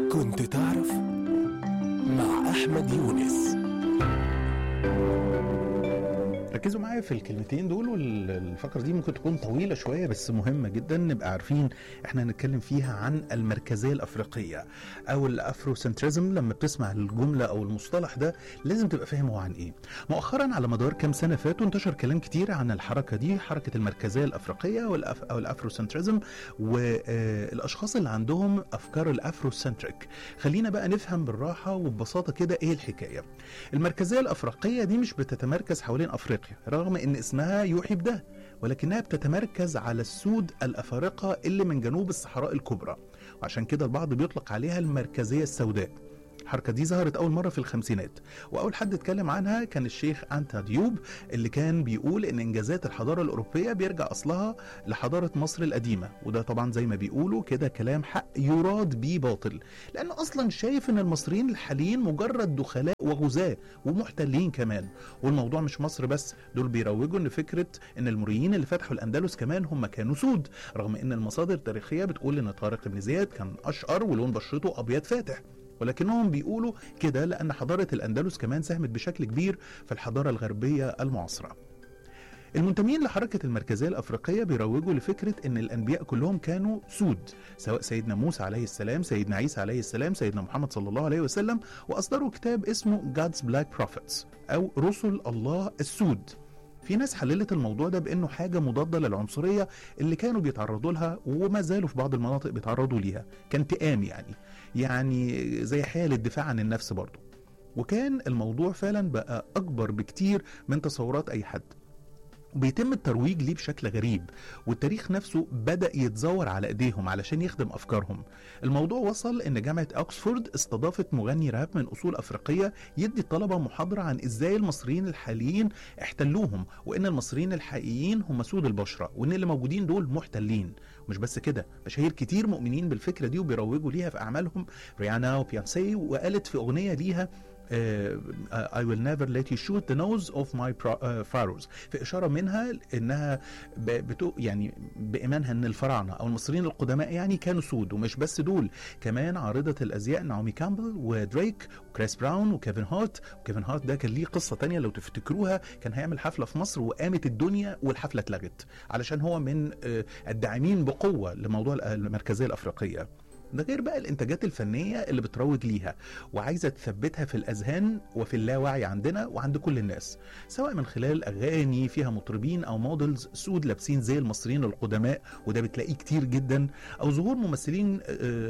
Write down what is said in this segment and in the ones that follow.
كنت تعرف مع أحمد يونس ركزوا معايا في الكلمتين دول والفقرة دي ممكن تكون طويلة شوية بس مهمة جدا نبقى عارفين احنا هنتكلم فيها عن المركزية الأفريقية أو الأفروسنتريزم لما بتسمع الجملة أو المصطلح ده لازم تبقى فاهم هو عن إيه مؤخرا على مدار كام سنة فاتوا انتشر كلام كتير عن الحركة دي حركة المركزية الأفريقية والأف أو الأفروسنتريزم والأشخاص اللي عندهم أفكار الأفروسنتريك خلينا بقى نفهم بالراحة وببساطة كده إيه الحكاية المركزية الأفريقية دي مش بتتمركز حوالين أفريقيا رغم ان اسمها يوحي بده ولكنها بتتمركز على السود الافارقه اللي من جنوب الصحراء الكبرى وعشان كده البعض بيطلق عليها المركزيه السوداء الحركة دي ظهرت أول مرة في الخمسينات وأول حد اتكلم عنها كان الشيخ أنتا ديوب اللي كان بيقول إن إنجازات الحضارة الأوروبية بيرجع أصلها لحضارة مصر القديمة وده طبعا زي ما بيقولوا كده كلام حق يراد بيه باطل لأنه أصلا شايف إن المصريين الحاليين مجرد دخلاء وغزاة ومحتلين كمان والموضوع مش مصر بس دول بيروجوا إن فكرة إن الموريين اللي فتحوا الأندلس كمان هم كانوا سود رغم إن المصادر التاريخية بتقول إن طارق بن زياد كان أشقر ولون بشرته أبيض فاتح ولكنهم بيقولوا كده لأن حضارة الأندلس كمان ساهمت بشكل كبير في الحضارة الغربية المعاصرة المنتمين لحركة المركزية الأفريقية بيروجوا لفكرة أن الأنبياء كلهم كانوا سود سواء سيدنا موسى عليه السلام سيدنا عيسى عليه السلام سيدنا محمد صلى الله عليه وسلم وأصدروا كتاب اسمه God's Black Prophets أو رسل الله السود في ناس حللت الموضوع ده بانه حاجه مضاده للعنصريه اللي كانوا بيتعرضوا لها وما زالوا في بعض المناطق بيتعرضوا ليها كانتقام يعني يعني زي حاله الدفاع عن النفس برضه وكان الموضوع فعلا بقى اكبر بكتير من تصورات اي حد وبيتم الترويج ليه بشكل غريب والتاريخ نفسه بدأ يتزور على ايديهم علشان يخدم افكارهم الموضوع وصل ان جامعة اوكسفورد استضافت مغني راب من اصول افريقية يدي الطلبة محاضرة عن ازاي المصريين الحاليين احتلوهم وان المصريين الحقيقيين هم سود البشرة وان اللي موجودين دول محتلين مش بس كده مشاهير كتير مؤمنين بالفكرة دي وبيروجوا ليها في اعمالهم ريانا وبيانسي وقالت في اغنية ليها Uh, I will never let you shoot the nose of my pro- uh, pharaohs في إشارة منها إنها بتو يعني بإيمانها إن الفراعنة أو المصريين القدماء يعني كانوا سود ومش بس دول كمان عارضة الأزياء نعومي كامبل ودريك وكريس براون وكيفن هارت وكيفن هارت ده كان ليه قصة تانية لو تفتكروها كان هيعمل حفلة في مصر وقامت الدنيا والحفلة اتلغت علشان هو من الداعمين بقوة لموضوع المركزية الأفريقية ده غير بقى الانتاجات الفنيه اللي بتروج ليها وعايزه تثبتها في الاذهان وفي اللاوعي عندنا وعند كل الناس سواء من خلال اغاني فيها مطربين او موديلز سود لابسين زي المصريين القدماء وده بتلاقيه كتير جدا او ظهور ممثلين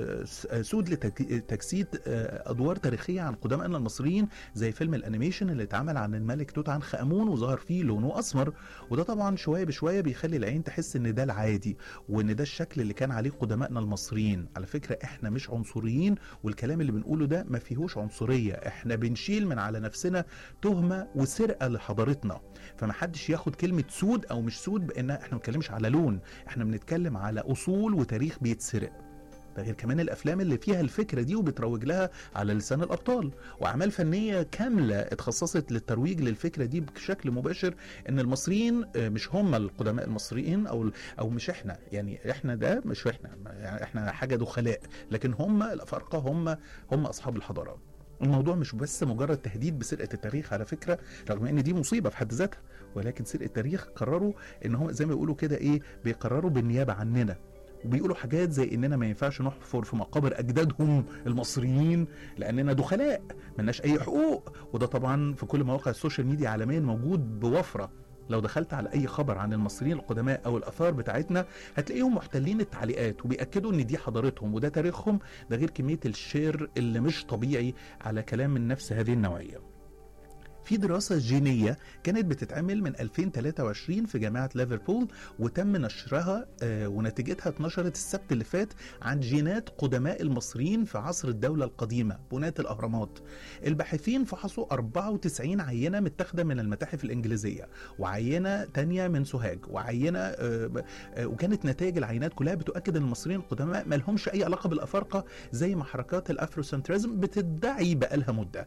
سود لتجسيد ادوار تاريخيه عن قدمائنا المصريين زي فيلم الانيميشن اللي اتعمل عن الملك توت عنخ امون وظهر فيه لونه اسمر وده طبعا شويه بشويه بيخلي العين تحس ان ده العادي وان ده الشكل اللي كان عليه قدمائنا المصريين على فكره فكره احنا مش عنصريين والكلام اللي بنقوله ده ما فيهوش عنصريه احنا بنشيل من على نفسنا تهمه وسرقه لحضارتنا فما حدش ياخد كلمه سود او مش سود بان احنا ما بنتكلمش على لون احنا بنتكلم على اصول وتاريخ بيتسرق ده غير كمان الافلام اللي فيها الفكره دي وبتروج لها على لسان الابطال واعمال فنيه كامله اتخصصت للترويج للفكره دي بشكل مباشر ان المصريين مش هم القدماء المصريين او او مش احنا يعني احنا ده مش احنا يعني احنا حاجه دخلاء لكن هم الافارقه هم هم اصحاب الحضاره الموضوع مش بس مجرد تهديد بسرقه التاريخ على فكره رغم ان دي مصيبه في حد ذاتها ولكن سرقه التاريخ قرروا ان هم زي ما بيقولوا كده ايه بيقرروا بالنيابه عننا وبيقولوا حاجات زي اننا ما ينفعش نحفر في مقابر اجدادهم المصريين لاننا دخلاء ملناش اي حقوق وده طبعا في كل مواقع السوشيال ميديا عالميا موجود بوفره لو دخلت على اي خبر عن المصريين القدماء او الاثار بتاعتنا هتلاقيهم محتلين التعليقات وبياكدوا ان دي حضارتهم وده تاريخهم ده غير كميه الشير اللي مش طبيعي على كلام من نفس هذه النوعيه في دراسة جينية كانت بتتعمل من 2023 في جامعة ليفربول وتم نشرها ونتيجتها اتنشرت السبت اللي فات عن جينات قدماء المصريين في عصر الدولة القديمة بناة الأهرامات الباحثين فحصوا 94 عينة متاخدة من المتاحف الإنجليزية وعينة تانية من سوهاج وعينة وكانت نتائج العينات كلها بتؤكد ان المصريين القدماء ما لهمش اي علاقة بالافارقة زي ما حركات الافروسنتريزم بتدعي بقالها مدة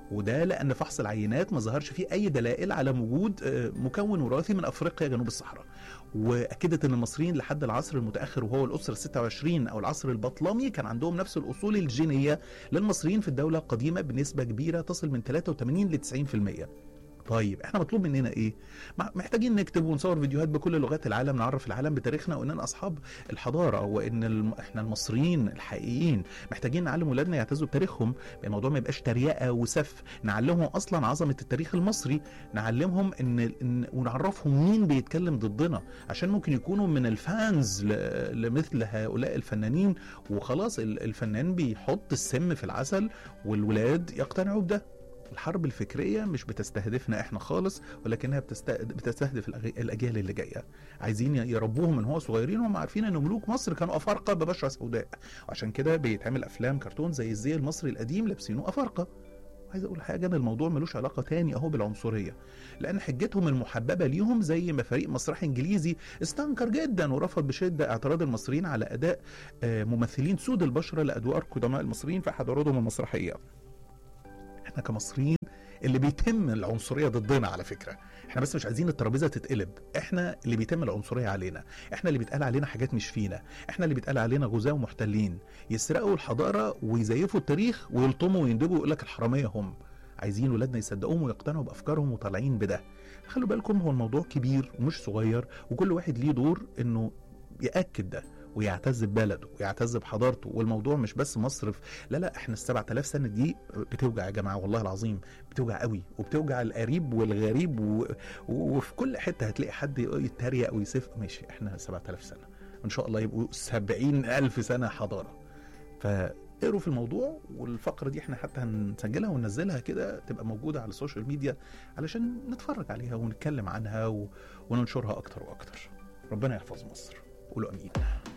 وده لان فحص العينات ما ظهرش فيه اي دلائل على وجود آه، مكون وراثي من افريقيا جنوب الصحراء واكدت ان المصريين لحد العصر المتاخر وهو الاسره 26 او العصر البطلمي كان عندهم نفس الاصول الجينيه للمصريين في الدوله القديمه بنسبه كبيره تصل من 83 ل 90% طيب احنا مطلوب مننا ايه مع- محتاجين نكتب ونصور فيديوهات بكل لغات العالم نعرف العالم بتاريخنا واننا اصحاب الحضاره وان الم... احنا المصريين الحقيقيين محتاجين نعلم ولادنا يعتزوا بتاريخهم الموضوع ما يبقاش تريقه وسف نعلمهم اصلا عظمه التاريخ المصري نعلمهم ان, إن... ونعرفهم مين بيتكلم ضدنا عشان ممكن يكونوا من الفانز ل... لمثل هؤلاء الفنانين وخلاص ال- الفنان بيحط السم في العسل والولاد يقتنعوا بده الحرب الفكريه مش بتستهدفنا احنا خالص ولكنها بتست... بتستهدف الأغ- الاجيال اللي جايه عايزين يربوهم من هو صغيرين وهم عارفين ان ملوك مصر كانوا افارقه ببشره سوداء وعشان كده بيتعمل افلام كرتون زي الزي المصري القديم لابسينه افارقه عايز اقول حاجه ان الموضوع ملوش علاقه تاني اهو بالعنصريه لان حجتهم المحببه ليهم زي ما فريق مسرحي انجليزي استنكر جدا ورفض بشده اعتراض المصريين على اداء آه، ممثلين سود البشره لادوار قدماء المصريين في احد عروضهم المسرحيه احنا كمصريين اللي بيتم العنصريه ضدنا على فكره احنا بس مش عايزين الترابيزه تتقلب احنا اللي بيتم العنصريه علينا احنا اللي بيتقال علينا حاجات مش فينا احنا اللي بيتقال علينا غزاة ومحتلين يسرقوا الحضاره ويزيفوا التاريخ ويلطموا ويندبوا ويقول لك الحراميه هم عايزين ولادنا يصدقوهم ويقتنعوا بافكارهم وطالعين بده خلوا بالكم هو الموضوع كبير ومش صغير وكل واحد ليه دور انه ياكد ده ويعتز ببلده ويعتز بحضارته والموضوع مش بس مصر في لا لا احنا ال 7000 سنه دي بتوجع يا جماعه والله العظيم بتوجع قوي وبتوجع القريب والغريب و... وفي كل حته هتلاقي حد يتريق او يسف ماشي احنا 7000 سنه ان شاء الله يبقوا 70000 سنه حضاره فاقروا في الموضوع والفقره دي احنا حتى هنسجلها وننزلها كده تبقى موجوده على السوشيال ميديا علشان نتفرج عليها ونتكلم عنها و... وننشرها اكتر واكتر ربنا يحفظ مصر قولوا امين